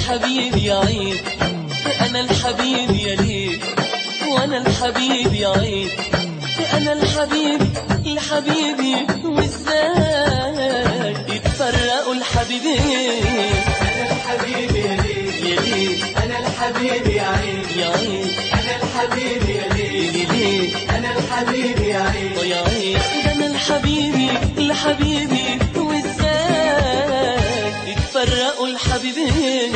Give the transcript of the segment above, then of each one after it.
الحبيب يا عيد أنا الحبيب يا ليل وأنا الحبيب يا عيد أنا الحبيب الحبيبي وإزاي يتفرقوا الحبيبين أنا الحبيب يا ليل يا ليل أنا الحبيب يا عين يا عيد أنا الحبيب يا ليل يا ليل أنا الحبيب يا عين يا عيد ده أنا الحبيبي الحبيبي وإزاي يتفرقوا الحبيبين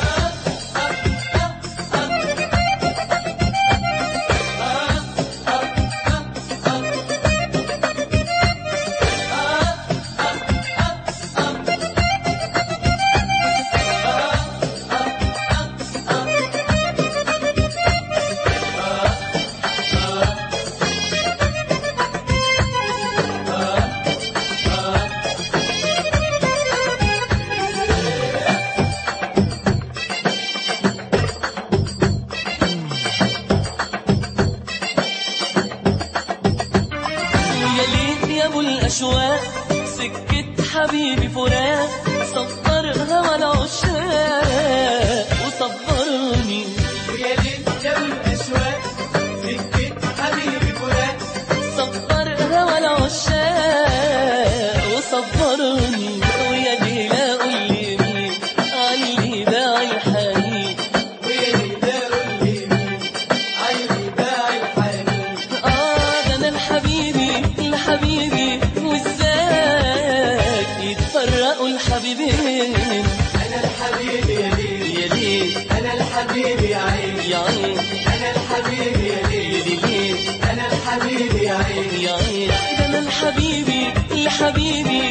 يا ليت يا ابو الاشواق سكت حبيبي فراق صبرها ولا عشاق وصبرني ويا ليل جاب الأشواق سكت حبيبي فراق صبرها ولا عشاق وصبرني ويا ليلى قول لي مين علي باع الحنين ويا ليل قول لي مين عيني باع الحنين اه ده انا الحبيبي الحبيبي وازاي يتفرقوا الحبيبين أنا الحبيب يا ليل يا ليل أنا الحبيب يا عين يا عين أنا الحبيب يا ليل يا ليل أنا الحبيب يا عين يا عين ده انا الحبيبي الحبيبي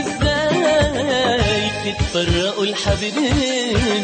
وازاي تتفرقوا الحبيبين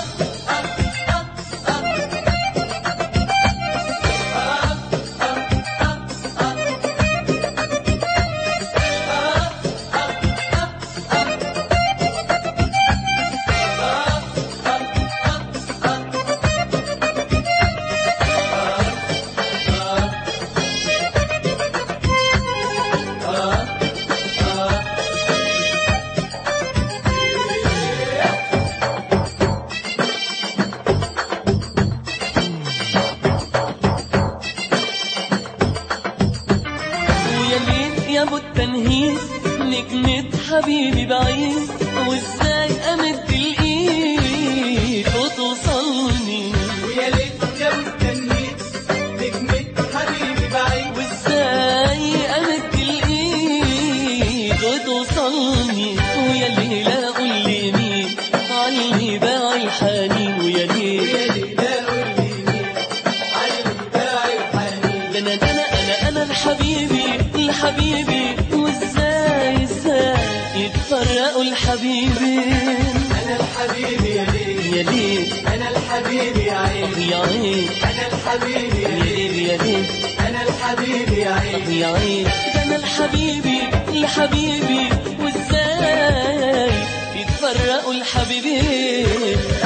ويا ليل يا ابو التنهيد نجمة حبيبي بعيد وازاي امد الايد وتوصلني ويا ليل جاب التنين نجمة حبيبي بعيد وازاي امد الايد وتوصلني ويا ليلى قول لي مين علي باع الحنين ويا ليل ويا ليل قول لي مين عيني باع الحنين ده انا ده انا انا انا الحبيبي الحبيبي وازاي ازاي يتفرقوا الحبيبين أنا الحبيب يا ليل يا ليل أنا الحبيب يا عين يا عين أنا الحبيب يا يا ليل ليل يا ليل أنا الحبيب يا عين يا عين ده انا الحبيبي الحبيبي وازاي يتفرقوا الحبيبين